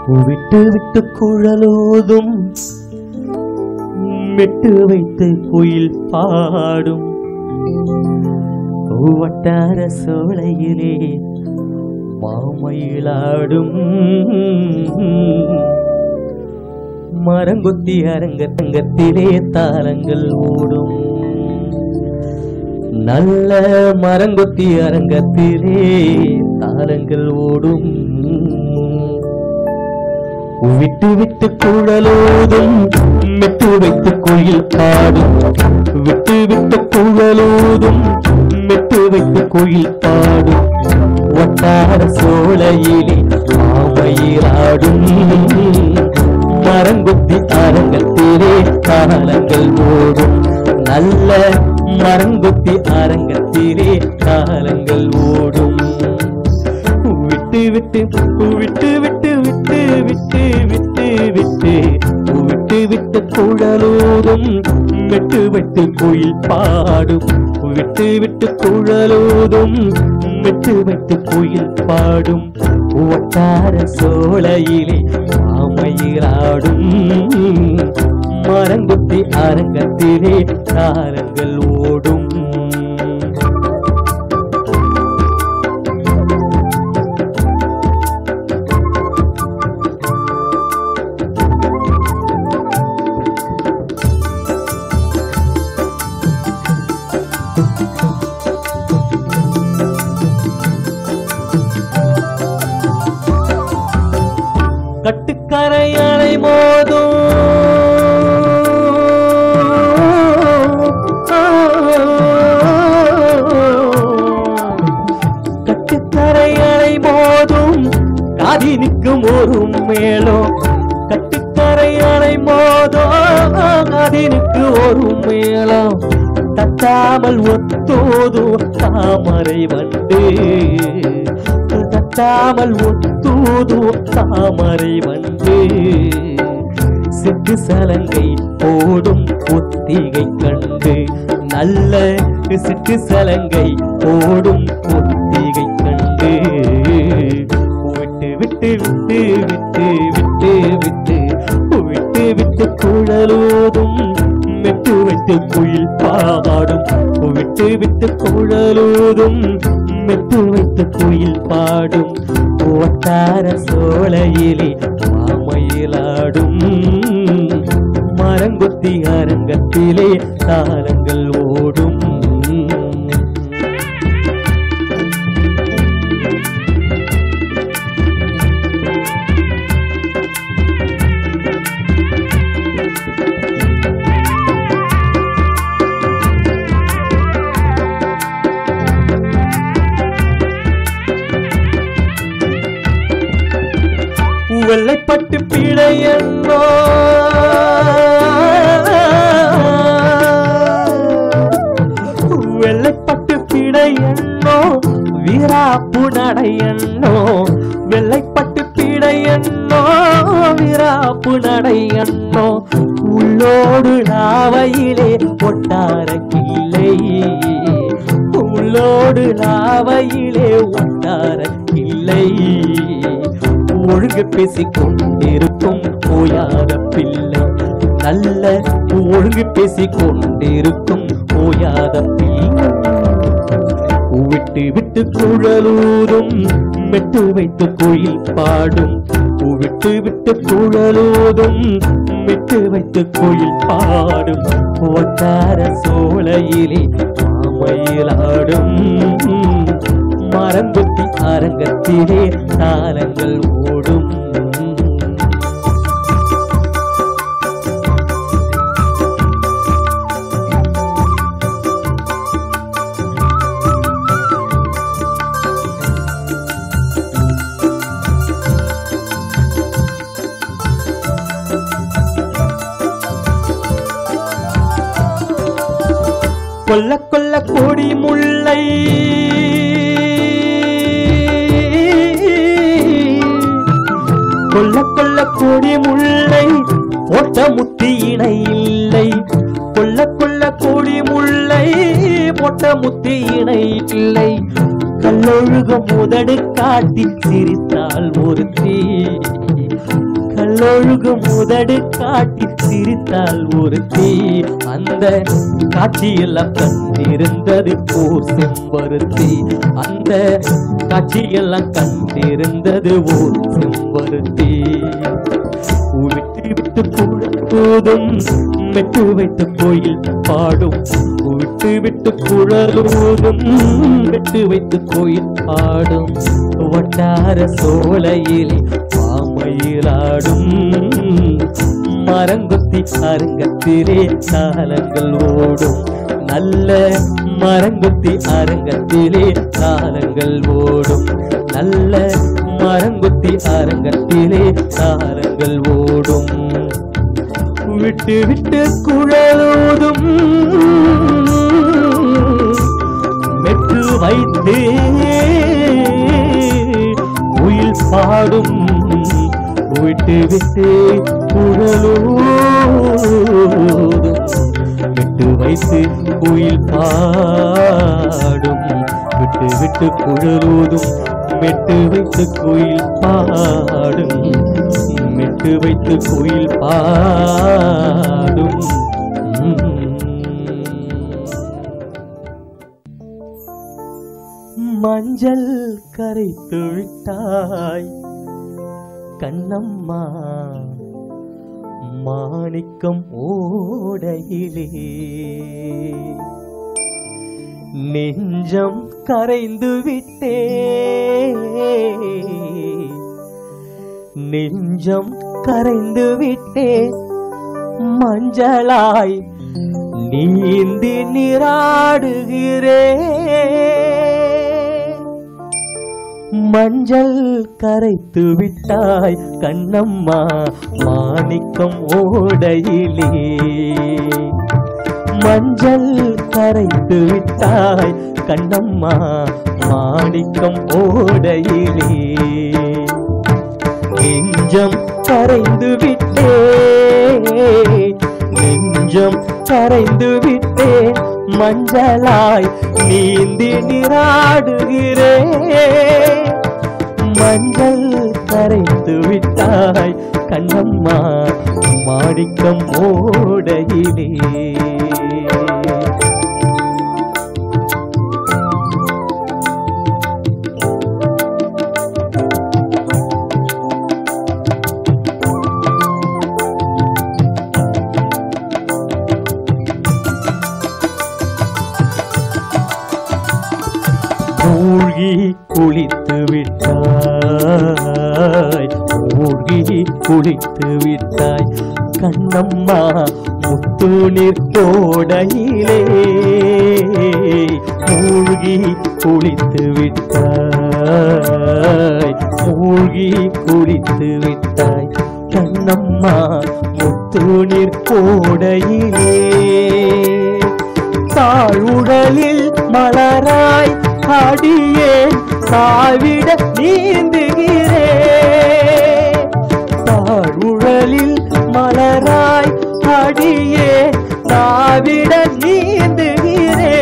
விட்டு விட்டு குழலோதும் விட்டு வைத்து குயில் பாடும் வட்டார சோலையிலே மாமயிலாடும் மரங்கொத்தி அரங்கத்திலே தாளங்கள் ஓடும் நல்ல மரங்கொத்தி அரங்கத்திலே தாளங்கள் ஓடும் விட்டு விட்டு குழலோதும் மெட்டு வைத்து குயில் பாடும் விட்டு விட்டு குழலோதும் மெட்டு வைத்து குயில் பாடும் ஒட்டார சோலையிலே மாமயிலாடும் மரங்குத்தி அரங்கத்திலே காலங்கள் ஓடும் நல்ல மரங்குத்தி அரங்கத்திலே காலங்கள் ஓடும் விட்டு விட்டு விட்டு விட்டு விட்டு விட்டு விட்டு விட்டு விட்டு விட்டு குழலோதும் விட்டு விட்டு குயில் பாடும் விட்டு விட்டு குழலோதும் விட்டு விட்டு குயில் பாடும் ஒட்டார சோலையிலே மாமயிலாடும் மரங்குத்தி அரங்கத்திலே தாரங்கள் ஓடும் கட்டுக்கரை அலை மோதும் கட்டுக்கரை அலை மோதும் காதி நிற்கும் ஒரு மேளம் கட்டுக்கரை அலை மோதும் காதி நிற்கும் ஒரு மேளம் தட்டாமல் ஒத்தோதும் தாமரை வந்து தட்டாமல் ஒத்தூது தாமரை வந்து சித்து சலங்கை போடும் ஒத்திகை கண்டு நல்ல சிட்டு சலங்கை போடும் ஒத்திகை கண்டு விட்டு விட்டு விட்டு விட்டு விட்டு விட்டு விட்டு விட்டு குழலோதும் விட்டு விட்டு குயில் பாடும் விட்டு விட்டு குழலோதும் மெட்டு வைத்து குயில் பாடும் ஓட்டார சோலையிலே மாமயிலாடும் மரங்கொத்தி அரங்கத்திலே தாளங்கள் ஓடும் வெள்ளைப்பட்டு பிழையன்னோ வெள்ளைப்பட்டு பிழையன்னோ வீராப்பு நடையன்னோ வெள்ளைப்பட்டு பிழையன்னோ வீராப்பு நடையன்னோ உள்ளோடு நாவையிலே ஒட்டார கிள்ளை உள்ளோடு நாவையிலே ஒட்டார கிள்ளை ஒழுங்கு பேசிக் கொண்டிருக்கும் ஓயாத பிள்ளை நல்ல ஒழுங்கு பேசிக் கொண்டிருக்கும் ஓயாத பிள்ளை விட்டு விட்டு குழலூரும் மெட்டு வைத்து கோயில் பாடும் விட்டு விட்டு குழலூரும் மெட்டு வைத்து கோயில் பாடும் ஒட்டார சோலையிலே மாமயிலாடும் மரம்புத்தி அரங்கத்திலே தாளங்கள் ஓடும் கொல்ல கொல்ல கொடி முல்லை கொல்ல கொல்ல கொடி முல்லை ஓட்ட முத்தி இணை இல்லை கொல்ல கொல்ல கொடி முல்லை மொட்ட முத்தி இணை இல்லை கல்லொழுக முதடு காட்டி சிரித்தாள் ஒருத்தி பாலொழுகும் உதடு காட்டி சிரித்தால் ஒருத்தி அந்த காட்சியெல்லாம் கண்டிருந்தது ஓர் செம்பருத்தி அந்த காட்சியெல்லாம் கண்டிருந்தது ஓர் செம்பருத்தி விட்டு விட்டு போதும் மெட்டு வைத்து கோயில் பாடும் விட்டு விட்டு குழலூதும் மெட்டு வைத்து கோயில் பாடும் வட்டார சோலையில் பாமையிலாடும் மரங்கொத்தி அரங்கத்திலே காலங்கள் ஓடும் நல்ல மரங்கொத்தி அரங்கத்திலே காலங்கள் ஓடும் நல்ல மரங்கொத்தி அரங்கத்திலே காலங்கள் ஓடும் விட்டு விட்டு குழலோதும் மெட்டு வைத்து உயில் பாடும் விட்டு விட்டு குழலோதும் விட்டு வைத்து உயில் பாடும் விட்டு விட்டு குழலூதும் மெட்டு வைத்து குயில் பாடும் மெட்டு வைத்து குயில் பாடும் மஞ்சள் கரைத்து விட்டாய் கண்ணம்மா மாணிக்கம் ஓடையிலே நெஞ்சம் கரைந்து விட்டே நெஞ்சம் கரைந்து விட்டே மஞ்சளாய் நீந்தி நீராடுகிறே மஞ்சள் கரைத்து விட்டாய் கண்ணம்மா மாணிக்கம் ஓடையிலே மஞ்சள் கரைத்து விட்டாய் கண்ணம்மா மாணிக்கம் ஓடையிலே நெஞ்சம் கரைந்து விட்டே நெஞ்சம் கரைந்து விட்டே மஞ்சளாய் நீந்தி நீராடுகிறே மஞ்சள் கரைத்து விட்டாய் கண்ணம்மா மாணிக்கம் ஓடையிலே மூழ்கி குளித்து விட்டாய் மூழ்கி குளித்து விட்டாய் கண்ணம்மா முத்து நீர் கோடையிலே மூழ்கி குளித்து விட்டாய் மூழ்கி குளித்து விட்டாய் கண்ணம்மா முத்து நீர் கோடையிலே தாழ்வுடலில் மலராய் அடியே தாவிட நீந்துகிறே தாழ்வுடலில் மலராய் அடியே தாவிட நீந்துகிறே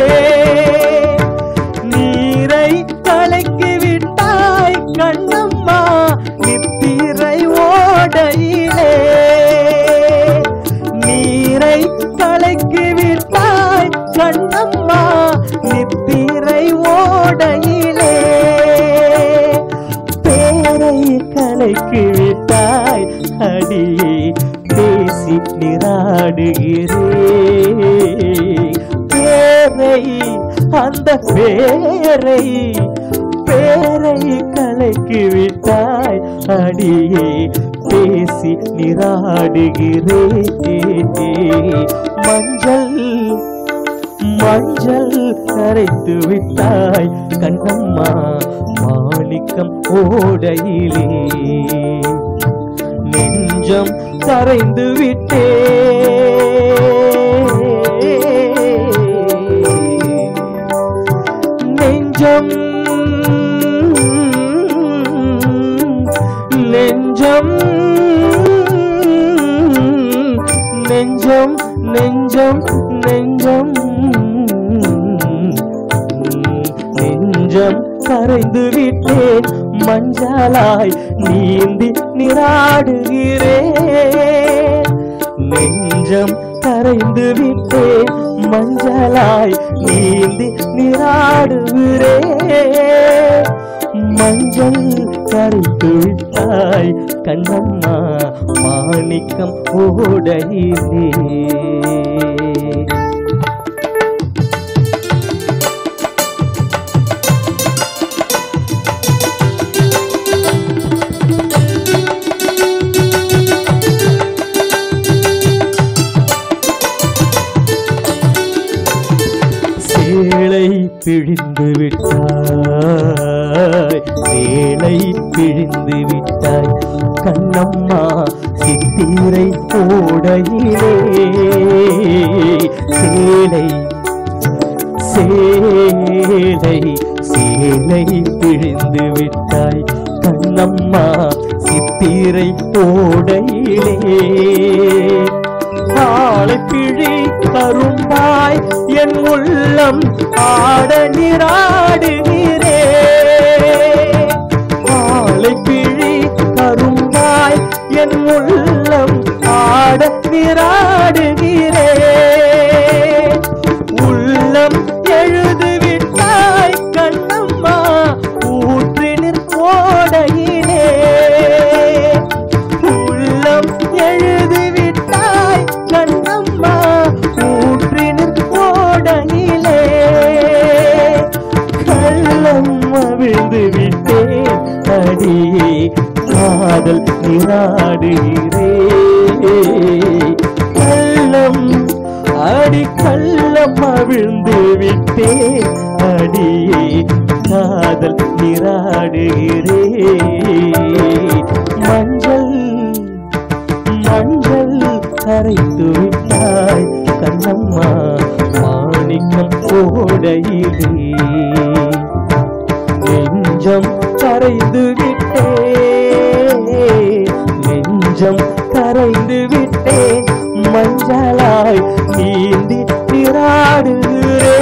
நீரை கலக்கி விட்டாய் கண்ணம்மா நித்திரை ஓடையிலே நீரை கலக்கி விட்டாய் கண்ணம்மா நித்திரை ஓடையிலே பேரை கலக்கி விட்டாய் அடியே பேசி நிராடுகிறே பேரை அந்த பேரை பேரை கலக்கி விட்டாய் அடியே பேசி நிராடுகிறே மஞ்சள் மஞ்சள் கரைத்து விட்டாய் கண்ணம்மா மாணிக்கம் ஓடையிலே நெஞ்சம் கரைந்து விட்டே நெஞ்சம் நெஞ்சம் நெஞ்சம் நெஞ்சம் நெஞ்சம் நெஞ்சம் கரைந்து விட்டேன் மஞ்சள் மஞ்சளாய் நீந்தி நீராடுகிறேன் நெஞ்சம் கரைந்து விட்டேன் மஞ்சளாய் நீந்தி நீராடுகிறேன் மஞ்சள் கரைத்து விட்டாய் கண்ணம்மா மாணிக்கம் ஓடையிலே சேலை பிழிந்து விட்டாய் சேலை பிழிந்து விட்டாய் கண்ணம்மா சித்திரை கோடையிலே சேலை சேலை சேலை பிழிந்து விட்டாய் கண்ணம்மா சித்திரை கோடையிலே ஆளை பிழி கரும்பாய் என் உள்ளம் ஆட நீராடுகிறே ஆளை பிழி கரும்பாய் என் உள்ளம் ஆட நீராடுகிறே உள்ளம் எழுதுவிட்டாய் கண்ணம்மா ஊற்றினிற் கோடையிலே உள்ளம் எழுதிவிட்டாய் கண்ணம்மா ஊற்றினிற் கோடையிலே கள்ளம் அவிழ்ந்து விட்டேன் அடியே காதல் நீராடுகிறே கள்ளம் அடி கள்ளம் அவிழ்ந்து விட்டேன் அடியே காதல் நீராடுகிறே மஞ்சள் மஞ்சள் கரைத்து விட்டாய் கண்ணம்மா மாணிக்கம் கோடையிலே நெஞ்சம் கரைந்து விட்டே நெஞ்சம் கரைந்து விட்டேன் மஞ்சளாய் நீந்தி நீராடுகிறே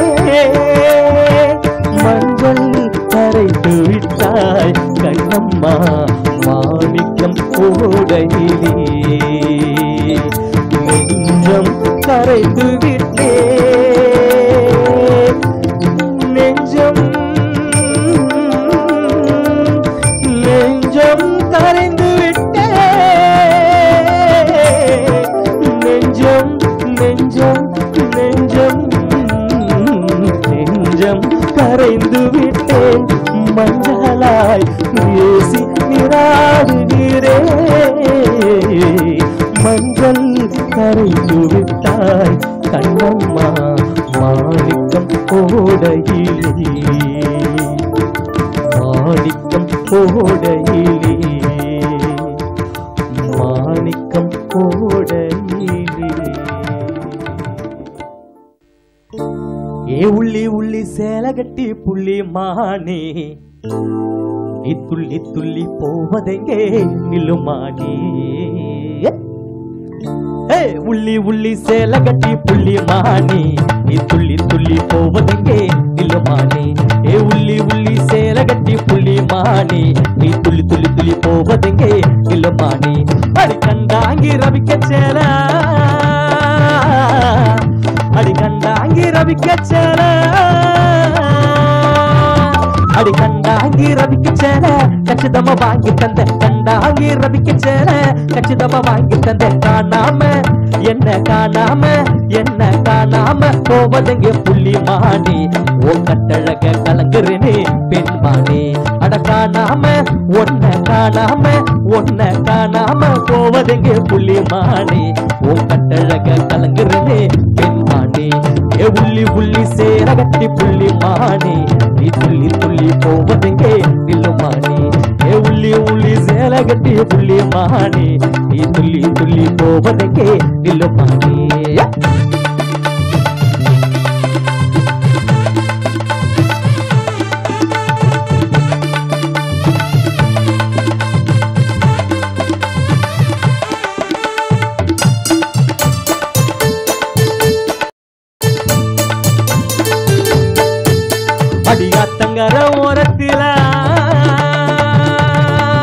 மஞ்சள் கரைத்து விட்டாய் கண்ணம்மா மாணிக்கம் கோடையிலே நெஞ்சம் கரைந்து விட்டே நெஞ்சம் நெஞ்சம் கரைந்து விட்டே நெஞ்சம் நெஞ்சம் நெஞ்சம் நெஞ்சம் கரைந்து விட்டேன் மஞ்சளாய் பேசி நீராடுகிறே மஞ்சள் கரைந்து விட்டாய் கண்ணம்மா மாணிக்கம் கோடையிலே மாணிக்கம் கோடையிலே மாணிக்கம் கோடையிலே ஏ உள்ளி உள்ளி சேலை கட்டி புள்ளி மானே நீ துள்ளி துள்ளி போவதெங்கே நிலுமானே ஏ உள்ளி உள்ளி சேலை கட்டி புள்ளி மானே நீ துள்ளி துள்ளி போவதெங்கே நிலுமானே ஏ உள்ளி உள்ளி சேலை கட்டி புள்ளி மானே நீ துள்ளி துள்ளி துள்ளி போவதெங்கே நிலுமானே அடி கண்டாங்கி ரவிக்க சேல அடி கண்டாங்கி ரவிக்க சேல அடி கண்டாங்கி ரவிக்க சேல கச்சிதமா வாங்கி தந்த கண்டாங்கி ரவிக்க சேல கச்சிதமா வாங்கி தந்த காணாம என்ன காணாம என்ன காணாம போவதெங்க புள்ளி மானி ஓ கட்டழக கலங்குறனே பெண்மானே அட காணாம ஒன்ன காணாம ஒன்ன காணாம போவதெங்க புள்ளி மானி ஓ கட்டழக கலங்குறனே பெண்மானே ஏ உள்ளி உள்ளி சேர கட்டி புள்ளி மானே நீ துள்ளி துள்ளி போவதெங்கே நில்லுமானே ஏ உள்ளி உள்ளி சேல கட்டி புள்ளி மானே நீ துள்ளி துள்ளி போவதெங்கே நில்லுமானே அடியாத்தங்கர ஓரத்தில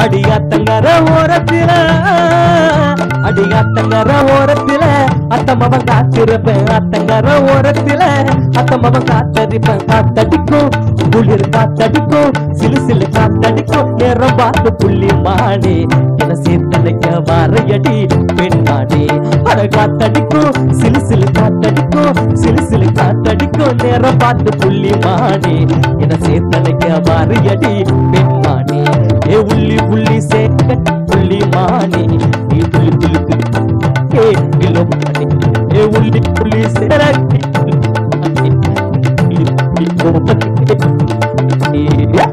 அடியாத்தங்கர ஓரத்தில அடியாத்தங்கர ஓரத்தில அத்தமவன் காத்திருப்பேன் அத்தங்கர ஓரத்தில அத்தமவன் காத்தடிப்பேன் காத்தடிக்கும் குளிர் காத்தடிக்கும் சிலு சிலு காத்தடிக்கும் நேரம் பார்த்து புள்ளி மாடி என சேர்த்தலைக்க வாரையடி பெண்மாடி அட காத்தடிக்கும் சிலு சிலு காத்தடிக்கும் சிலு சிலு காத்தடிக்கும் நேரம் பார்த்து புள்ளி மாடி என சேர்த்தலைக்க வாரையடி பெண்மாடி ஏ உள்ளி உள்ளி சேர்க்க புள்ளி மாணி நீ துளி துளி துளி ஏ கிலோ மாணி ஏ உள்ளி உள்ளி சேர்க்க Yeah.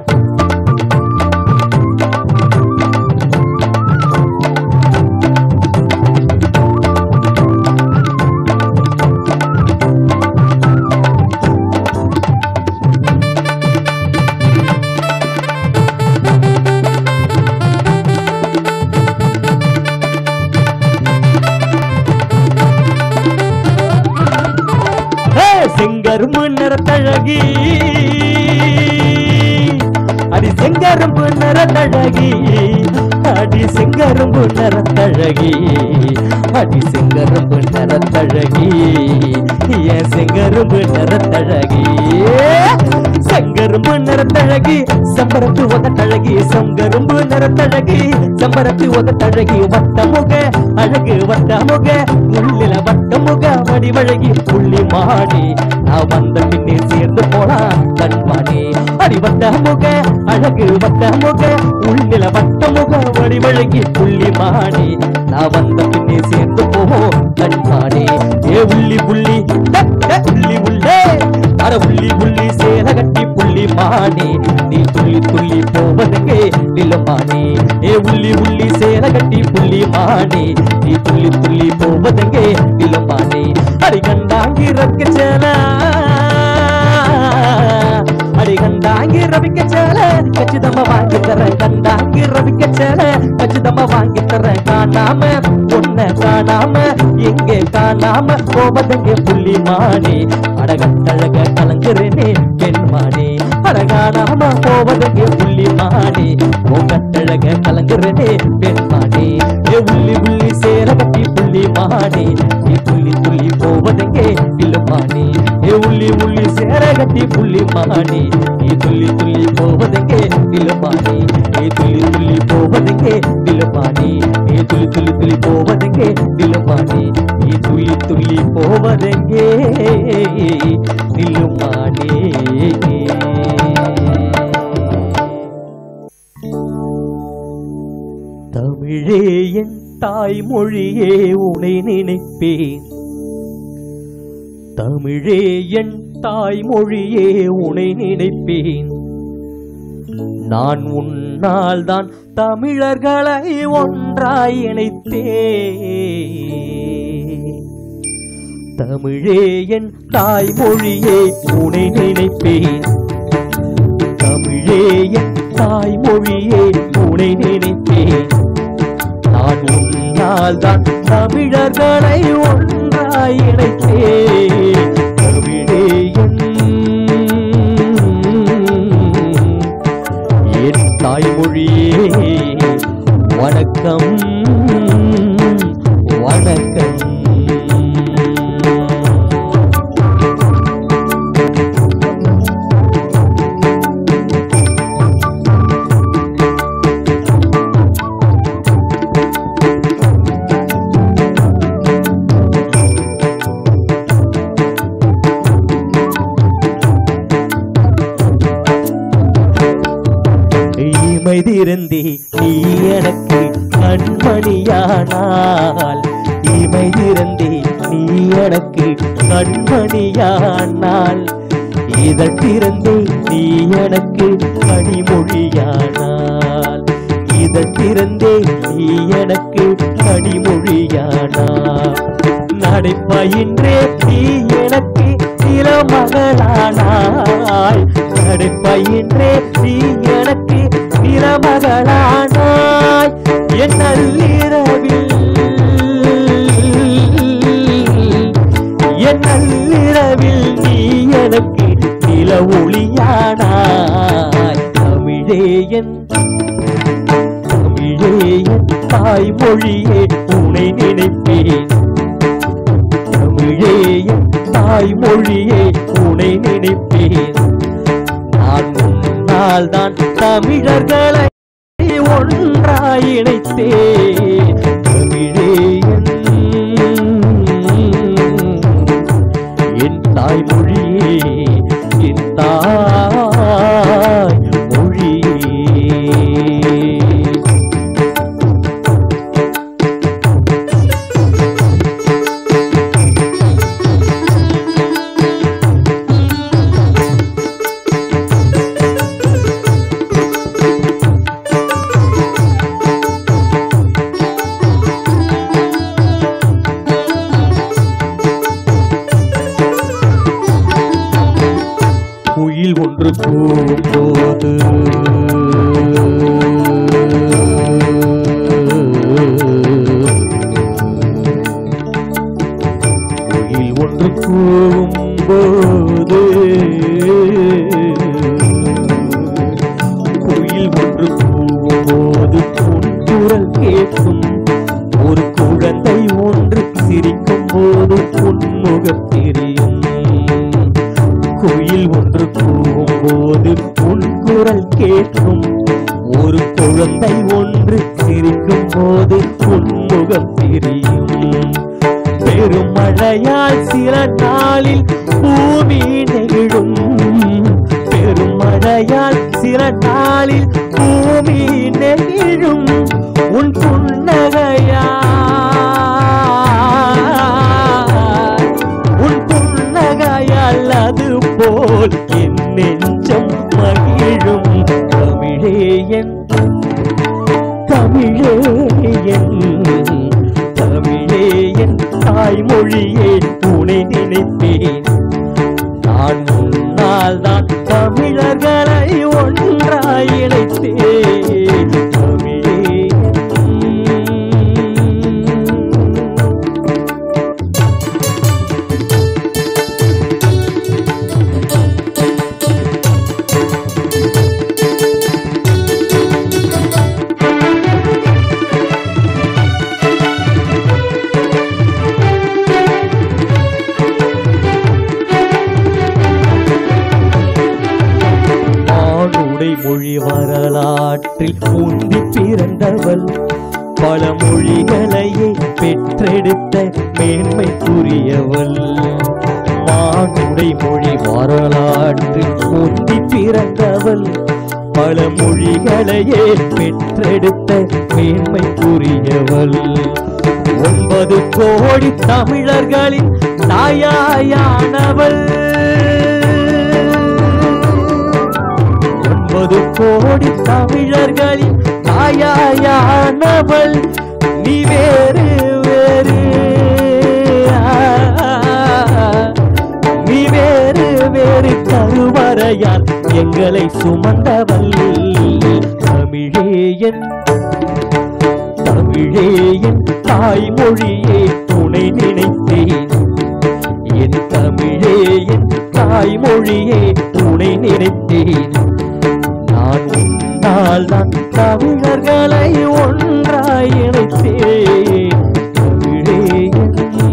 ஏ, செங்கரும்பு நிறத்தழகி அடி செங்கரும்பு நிறத்தழகி அடி செங்கரும்பு நிறத்தழகி அடி செங்கரும்பு நிறத்தழகி ஏன் செங்கரும்பு நிறத்தழகி செங்கரும்பு நிறத்தழகி செம்பரத்து ஒகத்தழகி செங்கரும்பு நிறத்தழகி செம்பரத்து ஒகத்தழகி வட்டமுக அழகு வட்டமுக உள்ளில வட்டமுக வடிவழகி புள்ளி மாடி நான் வந்த பின்னே சேர்ந்து போலாம் கண்மாடி அடி வட்டமுக அழகு வட்டமுக உள்ளில வட்டமுக வடிவழகி புள்ளி மாடி நான் வந்த பின்னே சேர்ந்து போவோம் கண்மாடி ஏ உள்ளி புள்ளி டக், டக், உள்ளி உள்ளே அட உள்ளி உள்ளி சேல கட்டி புள்ளி மாடி நீ துள்ளி துள்ளி போவதங்கே நிலமாடி ஏ உள்ளி உள்ளி சேல கட்டி புள்ளி மாடி நீ துள்ளி துள்ளி போவதங்கே நிலமாடி அடி கண்டாங்கி ரக்க சேல அடி கண்டாங்கி ரவிக்க சேல கச்சிதமா வாங்கி தர கண்டாங்கி ரவிக்க சேல கச்சிதமா வாங்கி தர காணாம பொண்ண காணாம எங்கே காணாம போவதங்கே புள்ளி மாடி அடகட்டழக கலங்குறேனே பெண்மாடி அடகாணாம போவதங்கே புள்ளி மாடி உங்கட்டழக கலங்குறேனே பெண்மாடி ஏ உள்ளி உள்ளி சேல கட்டி புள்ளி மாடி நீ துள்ளி துள்ளி போவதங்கே இல்லமாடி ஏ உள்ளி உள்ளி சேர கட்டி புள்ளி மாடி நீ துள்ளி துள்ளி போவதங்கே இல்லமாடி நீ துள்ளி துள்ளி போவதங்கே இல்லமாடி நீ துள்ளி துள்ளி துள்ளி போவதங்கே இல்லமாடி நீ துள்ளி துள்ளி போவதங்கே நில்லுமாடி தமிழே என் தாய்மொழியே உனை நினைப்பேன் தமிழே என் தாய்மொழியே உனை நினைப்பேன் நான் உன்னால் தான் தமிழர்களை ஒன்றாய் இணைத்தேன் தமிழே என் தாய்மொழியே உனை நினைப்பேன் தமிழே என் தாய்மொழியே உனை நினைத்தேன் நான் உன்னால் தான் தமிழர்களை ஒன்றாய் இணைத்தேன் தமிழே என் என் தாய்மொழியே வணக்கம் வணக்கம் இமை திறந்தே நீ எனக்கு கண்மணியானால் இமை திறந்தே நீ எனக்கு கண்மணியானால் இதற்றிருந்தே நீ எனக்கு கனிமொழியானால் இதற்றிருந்தே நீ எனக்கு கனிமொழியானால் நடைப்பயின்றே நீ எனக்கு நிலமகளானாய் நடைப்பயின்றே நீ எனக்கு நிலமகளானாய் என் நள்ளிரவில் என் நள்ளிரவில் நீ எனக்கு நில ஒளியானாய் தமிழே என் தாய்மொழியே உனை நினைப்பேன் தமிழே என் தாய்மொழியே உனை நினைப்பேன் நான் உன்னால் தான் தமிழர்களை ஒன்றாய் இணைத்தேன் தமிழே என் என் தாய்மொழியே என் தாய் மொழியே குயில் ஒன்று கூம்போது குயில் ஒன்று கூம்போது குயில் ஒன்று கூவும்போது உன் குரல் கேட்கும் ஒரு குழந்தை ஒன்று சிரிக்கும் போது உன்முகம் தெரியும் குயில் ஒன்று கூவும்போது உன் குரல் கேட்கும் ஒரு குழந்தை ஒன்று சிரிக்கும் போது உன்முகம் தெரியும் பெருமழையால் சில நாளில் பூமி நெகிழும் பெருமழையால் சில நாளில் பூமி நெகிழும் உன் புன்னகையால் உன் புன்னகையால் அது போல் என் நெஞ்சம் மகிழும் தமிழே என் தமிழே என் தமிழே என் தாய்மொழியே உனை நினைப்பேன் நான் முன்னால் தான் தமிழர்களை ஒன்றாய் இணைத்தேன் தமிழே என் ஆணுடை மொழி வரலாற்றில் உந்தி பிறந்தவள் பல மொழிகளையே பெற்றெடுத்த மேன்மைக்குரியவள் மானுடை மொழி வரலாற்றில் உந்தி பிறந்தவள் பல மொழிகளையே பெற்றெடுத்த மேன்மைக்குரியவள் ஒன்பது கோடி தமிழர்களின் தாயாயானவள் ஒன்பது கோடி தமிழர்களின் தாயாயானவள் நீ வேறு வேறு நீ வேறு வேறு கருவறையால் எங்களை சுமந்தவள் தமிழே என் தமிழே என் தாய்மொழியே துணை நினைத்தேன் என் தமிழே என் தாய்மொழியே துணை நினைத்தேன் நான் உன்னால் தான் தமிழர்களை ஒன்றாய் இணைத்தேன் தமிழே என்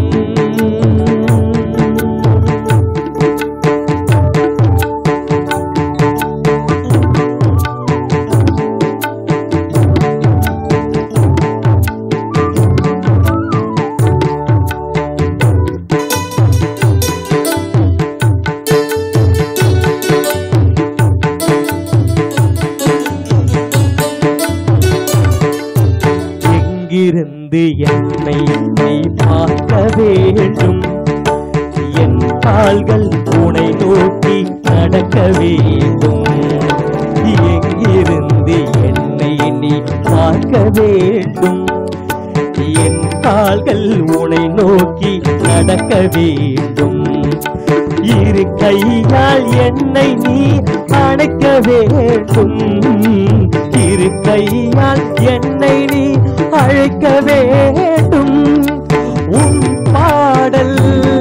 எங்கிருந்து என்னை நீ பார்க்க வேண்டும் என் கால்கள் உனை நோக்கி நடக்க வேண்டும் எங்கிருந்து என்னை நீ பார்க்க வேண்டும் என் கால்கள் உனை நோக்கி நடக்க வேண்டும் இரு கையால் என்னை நீ அணைக்க வேண்டும் இரு கையால் என்னை நீ அழைக்க வேண்டும் உன் பாடல்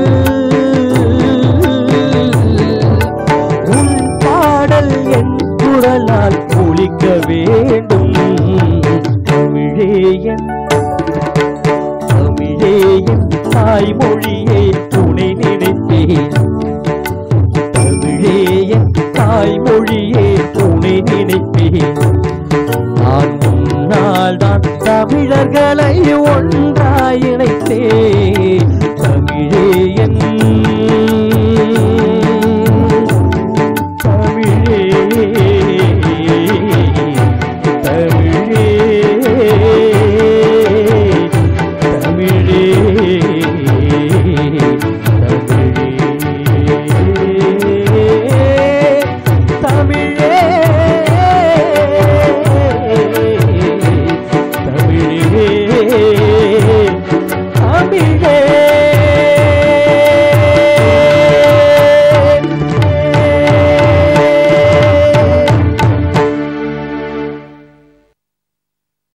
உன் பாடல் என் குரலால் ஒலிக்க வேண்டும் தமிழே என் தாய்மொழியே உனை நினைப்பேன் தமிழே என் தாய்மொழியே உனை நினைப்பேன் நான் முன்னால் தான் தமிழர்களை